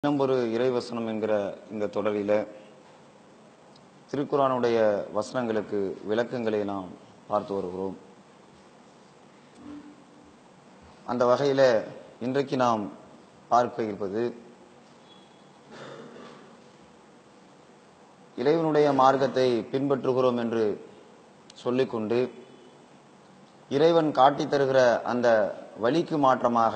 இன்னும் ஒரு இறைவசனம் என்கிற இந்த தொடரில திருக்குறானுடைய வசனங்களுக்கு விளக்கங்களை நாம் பார்த்து வருகிறோம் அந்த வகையில இன்றைக்கு நாம் பார்க்க இருப்பது இறைவனுடைய மார்க்கத்தை பின்பற்றுகிறோம் என்று சொல்லிக்கொண்டு இறைவன் காட்டித் தருகிற அந்த வழிக்கு மாற்றமாக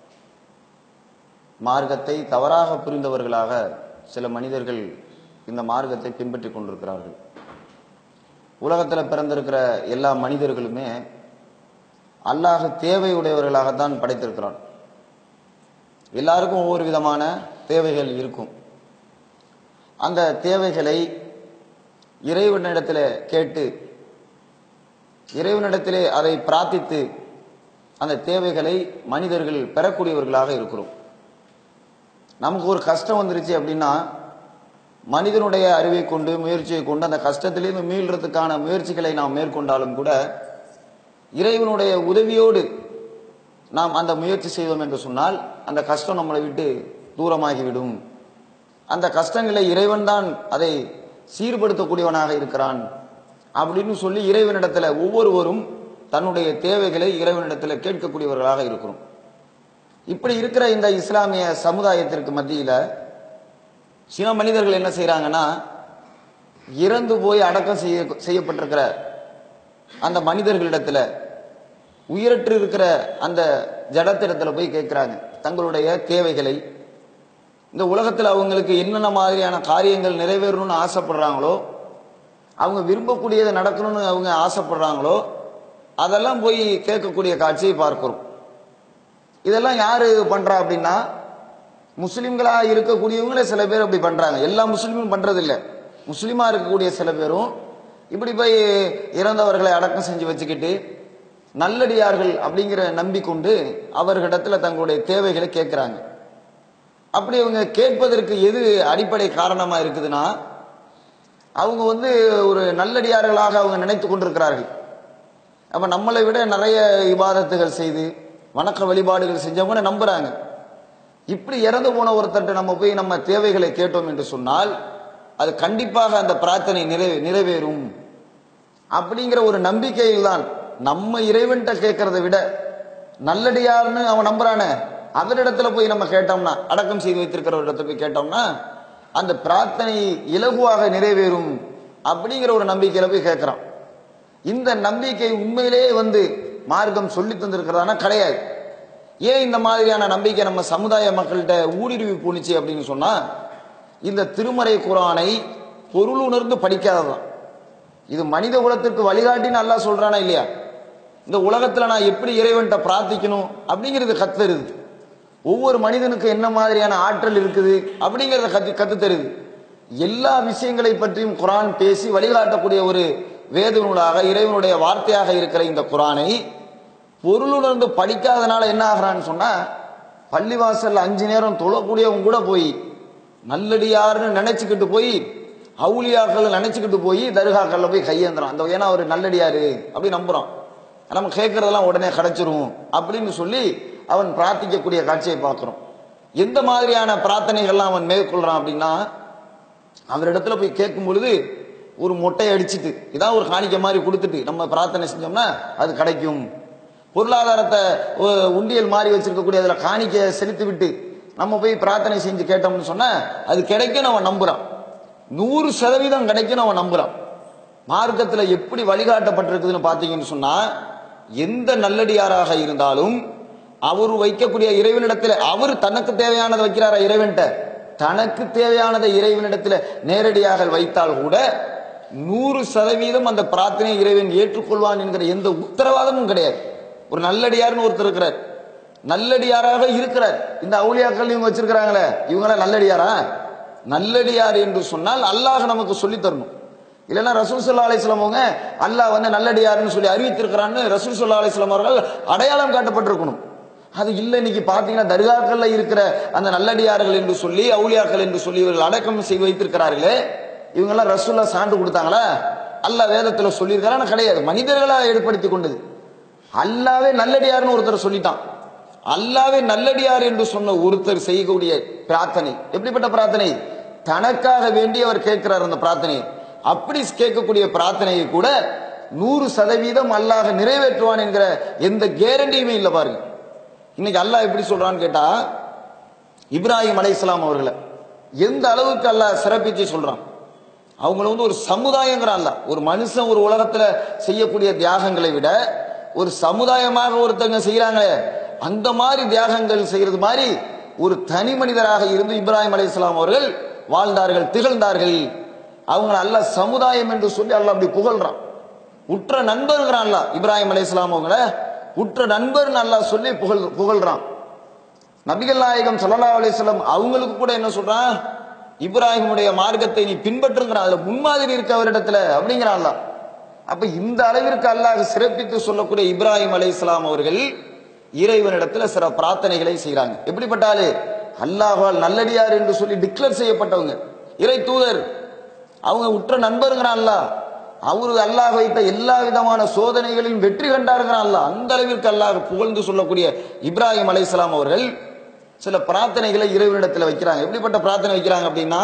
மார்க்கத்தை தவறாக புரிந்தவர்களாக சில மனிதர்கள் இந்த மார்க்கத்தை பின்பற்றி கொண்டிருக்கிறார்கள் உலகத்தில் பிறந்திருக்கிற எல்லா மனிதர்களுமே அல்லாஹ் தேவையுடையவர்களாகத்தான் படைத்திருக்கிறான் எல்லாருக்கும் ஒவ்வொரு விதமான தேவைகள் இருக்கும் அந்த தேவைகளை இறைவனிடத்தில் கேட்டு இறைவனிடத்திலே அதை பிரார்த்தித்து அந்த தேவைகளை மனிதர்கள் பெறக்கூடியவர்களாக இருக்கிறோம் நமக்கு ஒரு கஷ்டம் வந்துருச்சு அப்படின்னா மனிதனுடைய அறிவை கொண்டு முயற்சியை கொண்டு அந்த கஷ்டத்திலிருந்து மீள்றதுக்கான முயற்சிகளை நாம் மேற்கொண்டாலும் கூட இறைவனுடைய உதவியோடு நாம் அந்த முயற்சி செய்தோம் என்று சொன்னால் அந்த கஷ்டம் நம்மளை விட்டு தூரமாகிவிடும் அந்த கஷ்டங்களை இறைவன் தான் அதை சீர்படுத்தக்கூடியவனாக இருக்கிறான் அப்படின்னு சொல்லி இறைவனிடத்துல ஒவ்வொருவரும் தன்னுடைய தேவைகளை இறைவனிடத்துல கேட்கக்கூடியவர்களாக இருக்கிறோம் இப்படி இருக்கிற இந்த இஸ்லாமிய சமுதாயத்திற்கு மத்தியில சில மனிதர்கள் என்ன செய்யறாங்கன்னா இறந்து போய் அடக்கம் செய்ய செய்யப்பட்டிருக்கிற அந்த மனிதர்களிடத்துல உயிரற்று இருக்கிற அந்த ஜடத்திடத்துல போய் கேட்கிறாங்க தங்களுடைய தேவைகளை இந்த உலகத்தில் அவங்களுக்கு என்னென்ன மாதிரியான காரியங்கள் நிறைவேறணும்னு ஆசைப்படுறாங்களோ அவங்க விரும்பக்கூடியதை நடக்கணும்னு அவங்க ஆசைப்படுறாங்களோ அதெல்லாம் போய் கேட்கக்கூடிய காட்சியை பார்க்கிறோம் இதெல்லாம் யாரு பண்றா அப்படின்னா முஸ்லிம்களா இருக்கக்கூடியவங்களே சில பேர் அப்படி பண்றாங்க எல்லா முஸ்லீமும் பண்றது இல்ல முஸ்லீமா இருக்கக்கூடிய சில பேரும் இப்படி போய் இறந்தவர்களை அடக்கம் செஞ்சு வச்சுக்கிட்டு நல்லடியார்கள் அப்படிங்கிற நம்பிக்கொண்டு அவர்களிடத்துல தங்களுடைய தேவைகளை கேட்கிறாங்க அப்படி அவங்க கேட்பதற்கு எது அடிப்படை காரணமா இருக்குதுன்னா அவங்க வந்து ஒரு நல்லடியார்களாக அவங்க நினைத்து கொண்டிருக்கிறார்கள் அப்ப நம்மளை விட நிறைய இபாதத்துகள் செய்து வணக்க வழிபாடுகள் செஞ்சவங்க நம்புறாங்க இப்படி இறந்து போன ஒருத்தர்கிட்ட நம்ம போய் நம்ம தேவைகளை கேட்டோம் என்று சொன்னால் அது கண்டிப்பாக அந்த பிரார்த்தனை நிறைவே நிறைவேறும் அப்படிங்கிற ஒரு நம்பிக்கையில் தான் நம்ம இறைவன்கிட்ட கேட்கறதை விட நல்லடியார்னு அவன் நம்புறானே அவரிடத்துல போய் நம்ம கேட்டோம்னா அடக்கம் செய்து வைத்திருக்கிற ஒரு இடத்துல போய் கேட்டோம்னா அந்த பிரார்த்தனை இலகுவாக நிறைவேறும் அப்படிங்கிற ஒரு நம்பிக்கையில போய் கேட்கிறான் இந்த நம்பிக்கை உண்மையிலேயே வந்து மார்க்கம் சொல்லி தந்திருக்கிறதானா கிடையாது ஏன் இந்த மாதிரியான நம்பிக்கை நம்ம சமுதாய மக்கள்கிட்ட ஊடுருவி போணுச்சு அப்படின்னு சொன்னா இந்த திருமறை குரானை பொருள் உணர்ந்து படிக்காததான் இது மனித குலத்திற்கு வழிகாட்டின்னு நல்லா சொல்றானா இல்லையா இந்த உலகத்துல நான் எப்படி இறைவன்கிட்ட பிரார்த்திக்கணும் அப்படிங்கிறது கத்துருது ஒவ்வொரு மனிதனுக்கு என்ன மாதிரியான ஆற்றல் இருக்குது அப்படிங்கிறத கத்து கத்து தருது எல்லா விஷயங்களை பற்றியும் குரான் பேசி வழிகாட்டக்கூடிய ஒரு வேத நூலாக இறைவனுடைய வார்த்தையாக இருக்கிற இந்த குரானை பொருளுணர்ந்து படிக்காதனால என்ன ஆகிறான்னு சொன்னா பள்ளிவாசல்ல அஞ்சு நேரம் தொழக்கூடியவங்க கூட போய் நல்லடியார்னு நினைச்சுக்கிட்டு போய் அவுளியாக்கள் நினைச்சுக்கிட்டு போய் தர்காக்கள்ல போய் கையேந்துறான் அந்த ஏன்னா அவர் நல்லடியாரு அப்படி நம்புறான் நம்ம கேட்கறதெல்லாம் உடனே கிடைச்சிரும் அப்படின்னு சொல்லி அவன் பிரார்த்திக்கக்கூடிய காட்சியை பார்க்கிறோம் எந்த மாதிரியான பிரார்த்தனைகள்லாம் அவன் மேற்கொள்றான் அப்படின்னா அவரிடத்துல போய் கேட்கும் பொழுது ஒரு மொட்டையை அடிச்சுட்டு இதான் ஒரு காணிக்கை மாதிரி கொடுத்துட்டு நம்ம பிரார்த்தனை செஞ்சோம்னா அது கிடைக்கும் பொருளாதாரத்தை ஒ- உண்டியல் மாதிரி வச்சிருக்கக்கூடிய அதுல காணிக்கை செலுத்தி விட்டு நம்ம போய் பிரார்த்தனை செஞ்சு கேட்டோம்னு சொன்னா அது கிடைக்கும் அவன் நம்புறான் நூறு சதவீதம் கிடைக்கும் அவன் நம்புறான் மார்க்கத்துல எப்படி வழிகாட்டப்பட்டிருக்குதுன்னு பாத்தீங்கன்னு சொன்னா எந்த நல்லடியாராக இருந்தாலும் அவர் வைக்கக்கூடிய இறைவனிடத்துல அவர் தனக்கு தேவையானதை வைக்கிறாரா இறைவன்ட்ட தனக்கு தேவையானதை இறைவனிடத்துல நேரடியாக வைத்தால் கூட நூறு சதவீதம் அந்த பிரார்த்தனையை இறைவன் ஏற்றுக்கொள்வான் என்கிற எந்த உத்தரவாதமும் கிடையாது ஒரு நல்லடியார்னு ஒருத்தர் இருக்கிறார் நல்லடியாராக இருக்கிறார் இந்த அவுளியாக்கள் இவங்க வச்சிருக்கிறாங்களே இவங்கள நல்லடியாரா நல்லடியார் என்று சொன்னால் அல்லாஹ் நமக்கு சொல்லி தரணும் இல்லைன்னா ரசூல் சல்லா அலிஸ்லாம் அவங்க அல்லாஹ் வந்து நல்லடியார்னு சொல்லி அறிவித்திருக்கிறான்னு ரசூல் சல்லா அலிஸ்லாம் அவர்கள் அடையாளம் காட்டப்பட்டிருக்கணும் அது இல்லை இன்னைக்கு பாத்தீங்கன்னா தர்காக்கள்ல இருக்கிற அந்த நல்லடியார்கள் என்று சொல்லி அவுளியாக்கள் என்று சொல்லி இவர்கள் அடக்கம் செய்து வைத்திருக்கிறார்களே இவங்கெல்லாம் ரசூல்லா சான்று கொடுத்தாங்களா அல்லாஹ் வேதத்துல சொல்லியிருக்காரா கிடையாது மனிதர்களா ஏற்படுத்தி கொண்டது அல்லாவே நல்லடியார்னு ஒருத்தர் சொல்லிட்டான் அல்லாவே நல்லடியார் என்று சொன்ன ஒருத்தர் செய்யக்கூடிய பிரார்த்தனை எப்படிப்பட்ட பிரார்த்தனை தனக்காக வேண்டி அவர் கேட்கிறார் அந்த பிரார்த்தனை அப்படி கேட்கக்கூடிய பிரார்த்தனையை கூட நூறு சதவீதம் அல்லாஹ் நிறைவேற்றுவான் என்கிற எந்த கேரண்டியுமே இல்லை பாருங்க இன்னைக்கு அல்லாஹ் எப்படி சொல்றான்னு கேட்டா இப்ராஹிம் அலைஹிஸ்ஸலாம் அவர்களை எந்த அளவுக்கு அல்லாஹ் சிறப்பிச்சு சொல்றான் அவங்கள வந்து ஒரு சமுதாயங்கிறான் அல்லாஹ் ஒரு மனுஷன் ஒரு உலகத்துல செய்யக்கூடிய தியாகங்களை விட ஒரு சமுதாயமாக ஒருத்தங்க செய்யறாங்களே அந்த மாதிரி தியாகங்கள் செய்யறது மாதிரி ஒரு தனி மனிதராக இருந்து இப்ராஹிம் அலைஹிஸ்ஸலாம் அவர்கள் வாழ்ந்தார்கள் திகழ்ந்தார்கள் அவங்க அல்ல சமுதாயம் என்று சொல்லி அல்லாஹ் அப்படி புகழ்றான் உற்ற நண்பருங்கிறான் அல்லாஹ் இப்ராஹிம் அலைஹிஸ்ஸலாம் அவங்கள உற்ற நண்பர்னு அல்லாஹ் சொல்லி புகழ் புகழ்றான் நபிகள் நாயகம் ஸல்லல்லாஹு அலைஹி வஸல்லம் அவங்களுக்கு கூட என்ன சொல்றான் இப்ராஹிமுடைய மார்க்கத்தை நீ பின்பற்றுங்கிறான் அதுல முன்மாதிரி இருக்க அவரிடத்துல அப்படிங்கிறான் அல்லாஹ் அப்ப இந்த அளவிற்கு அல்லாஹ் சிறப்பித்து சொல்லக்கூடிய இப்ராஹிம் அலைஹிஸ்ஸலாம் அவர்கள் இறைவனிடத்துல சில பிரார்த்தனைகளை செய்றாங்க எப்படிப்பட்ட ஆளு அல்லாஹ்வால் நல்லடியார் என்று சொல்லி டிக்ளேர் செய்யப்பட்டவங்க இறை தூதர் அவங்க உற்ற நண்பருங்கிறான் அல்லாஹ் அவரு அல்லாஹ் வைத்த எல்லா விதமான சோதனைகளிலும் வெற்றி கண்டாருங்கிறான் அல்லாஹ் அந்த அளவிற்கு அல்லாஹ் புகழ்ந்து சொல்லக்கூடிய இப்ராஹிம் அலைஹிஸ்ஸலாம் அவர்கள் சில பிரார்த்தனைகளை இறைவனிடத்தில் வைக்கிறாங்க எப்படிப்பட்ட பிரார்த்தனை வைக்கிறாங்க அப்படின்னா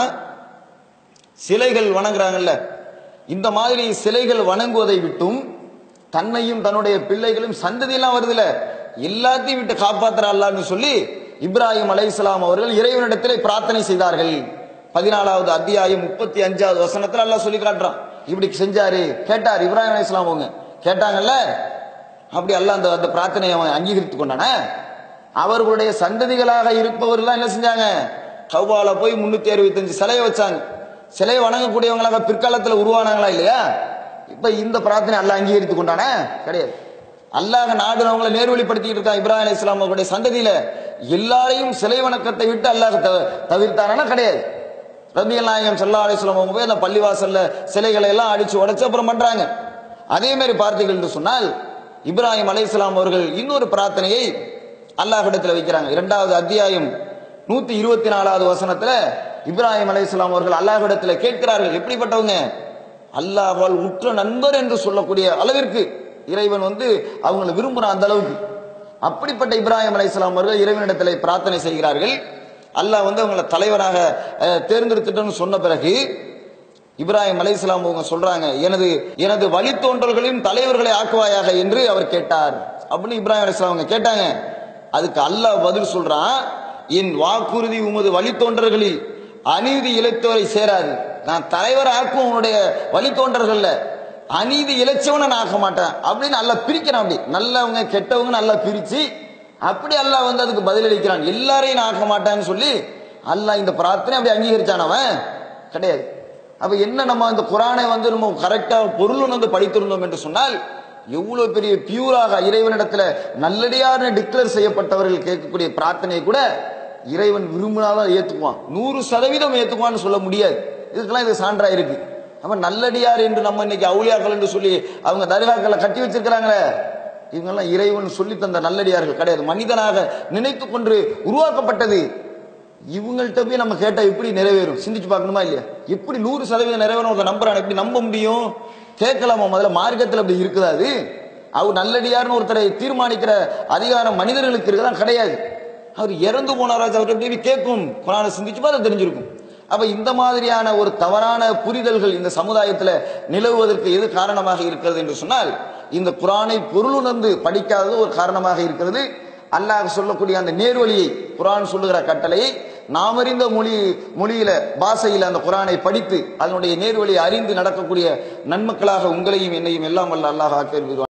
சிலைகள் வணங்குறாங்கல்ல இந்த மாதிரி சிலைகள் வணங்குவதை விட்டும் தன்னையும் தன்னுடைய பிள்ளைகளும் சந்ததியெல்லாம் வருதுல எல்லாத்தையும் விட்டு காப்பாத்துற அல்லான்னு சொல்லி இப்ராஹிம் அலைஹிஸ்ஸலாம் அவர்கள் இறைவனிடத்திலே பிரார்த்தனை செய்தார்கள் பதினாலாவது அத்தியாயம் முப்பத்தி அஞ்சாவது வசனத்துல அல்லாஹ் சொல்லி காட்டுறான் இப்படி செஞ்சாரு கேட்டார் இப்ராஹிம் அலைஹிஸ்ஸலாம் அவங்க கேட்டாங்கல்ல அப்படி அல்லாஹ் அந்த அந்த பிரார்த்தனையை அவன் அங்கீகரித்து கொண்டானே அவர்களுடைய சந்ததிகளாக இருப்பவர்கள் என்ன செஞ்சாங்க கவ்வால போய் முன்னூத்தி அறுபத்தஞ்சு சிலையை வச்சாங்க சிலையை வணங்கக்கூடியவங்களாக பிற்காலத்துல உருவானாங்களா இல்லையா இப்ப இந்த பிரார்த்தனை அல்லாஹ் அங்கீகரித்து கொண்டானே கிடையாது அல்லாஹ் நாடுனவங்களை நேர்வழிப்படுத்திட்டு இருக்கான் இப்ராஹிம் அலைஹிஸ் ஸலாம் அவர்களுடைய சந்ததியில எல்லாரையும் சிலை வணக்கத்தை விட்டு அல்லாஹ் தவ- தவிர்த்தானா கிடையாது ரபியல் நாயகம் சல்லா அலிஸ்லாம் அவங்க போய் அந்த பள்ளிவாசல்ல சிலைகளை எல்லாம் அடிச்சு உடைச்சு அப்புறம் பண்றாங்க அதே மாதிரி பார்த்தீர்கள் என்று சொன்னால் இப்ராஹிம் அலைஹிஸ்ஸலாம் அவர்கள் இன்னொரு பிரார்த்தனையை அல்லாஹ்விடத்தில் வைக்கிறாங்க இரண்டாவது அத்தியாயம் நூத்தி இருபத்தி நாலாவது வசனத்துல இப்ராஹிம் அலைஹிஸ்ஸலாம் அவர்கள் அல்லாஹ்விடத்தில் கேட்கிறார்கள் எப்படிப்பட்டவங்க அல்லாஹ்வால் உற்ற நண்பர் என்று சொல்லக்கூடிய அளவிற்கு இறைவன் வந்து அவங்களை விரும்புறான் அந்த அளவுக்கு அப்படிப்பட்ட இப்ராஹிம் அலைஹிஸ்ஸலாம் அவர்கள் இறைவனிடத்தில் பிரார்த்தனை செய்கிறார்கள் அல்லாஹ் வந்து அவங்களை தலைவராக அஹ், தேர்ந்தெடுத்துட்டோன்னு சொன்ன பிறகு இப்ராஹிம் அலைஹிஸ்ஸலாம் அவங்க சொல்றாங்க எனது எனது வழித்தோன்றல்களின் தலைவர்களை ஆக்குவாயாக என்று அவர் கேட்டார் அப்படின்னு இப்ராஹிம் அலைஹிஸ்ஸலாம் அவங்க கேட்டாங்க அதுக்கு அல்லாஹ் பதில் சொல்றான் என் வாக்குறுதி உமது வழித்தோன்றல்களில் அநீதி இழைத்தோரை சேராது நான் தலைவர் ஆக்கும் உன்னுடைய வழித்தோன்றர்கள்ல அநீதி இழைச்சவனை நான் ஆக்க மாட்டேன் அப்படின்னு நல்லா பிரிக்கிறான் அப்படி நல்லவங்க கெட்டவங்க நல்லா பிரிச்சு அப்படி அல்லாஹ் வந்து அதுக்கு பதிலளிக்கிறான் எல்லாரையும் நான் ஆக்க மாட்டேன்னு சொல்லி அல்லாஹ் இந்த பிரார்த்தனை அப்படி அங்கீகரிச்சான் அவன் கிடையாது அப்ப என்ன நம்ம இந்த குரானை வந்து நம்ம கரெக்டா பொருள் வந்து படித்திருந்தோம் என்று சொன்னால் எவ்வளவு பெரிய பியூராக இறைவனிடத்துல நல்லடியார்னு டிக்ளேர் செய்யப்பட்டவர்கள் கேட்கக்கூடிய பிரார்த்தனையை கூட இறைவன் விரும்பினாதான் ஏத்துக்குவான் நூறு சதவீதம் ஏத்துக்குவான்னு சொல்ல முடியாது இதுக்கெல்லாம் இது சான்றா இருக்கு அப்ப நல்லடியார் என்று நம்ம இன்னைக்கு அவுளியாக்கள் என்று சொல்லி அவங்க தர்காக்களை கட்டி வச்சிருக்கிறாங்களே இவங்கெல்லாம் இறைவன் சொல்லி தந்த நல்லடியார்கள் கிடையாது மனிதனாக நினைத்து கொண்டு உருவாக்கப்பட்டது இவங்கள்ட்ட போய் நம்ம கேட்டா எப்படி நிறைவேறும் சிந்திச்சு பார்க்கணுமா இல்லையா எப்படி நூறு சதவீதம் நிறைவேறும் ஒரு நம்புறான் எப்படி நம்ப முடியும் கேட்கலாமா முதல்ல மார்க்கத்தில் அப்படி இருக்குதா அது அவர் நல்லடியார்னு ஒருத்தரை தீர்மானிக்கிற அதிகாரம் மனிதர்களுக்கு இருக்குதா கிடையாது அவர் இறந்து போனாராச்சு அவர்கிட்ட போய் கேட்கும் குரானை சிந்திச்சு பார்த்தா தெரிஞ்சிருக்கும் அப்ப இந்த மாதிரியான ஒரு தவறான புரிதல்கள் இந்த சமுதாயத்தில் நிலவுவதற்கு எது காரணமாக இருக்கிறது என்று சொன்னால் இந்த குரானை பொருளுணர்ந்து படிக்காதது ஒரு காரணமாக இருக்கிறது அல்லாஹ் சொல்லக்கூடிய அந்த நேர்வழியை குரான் சொல்லுகிற கட்டளையை நாம் அறிந்த மொழி மொழியில பாஷையில அந்த குரானை படித்து அதனுடைய நேர்வழியை அறிந்து நடக்கக்கூடிய நன்மக்களாக உங்களையும் என்னையும் எல்லாம் வல்ல அல்லாஹ் ஆக்கியர்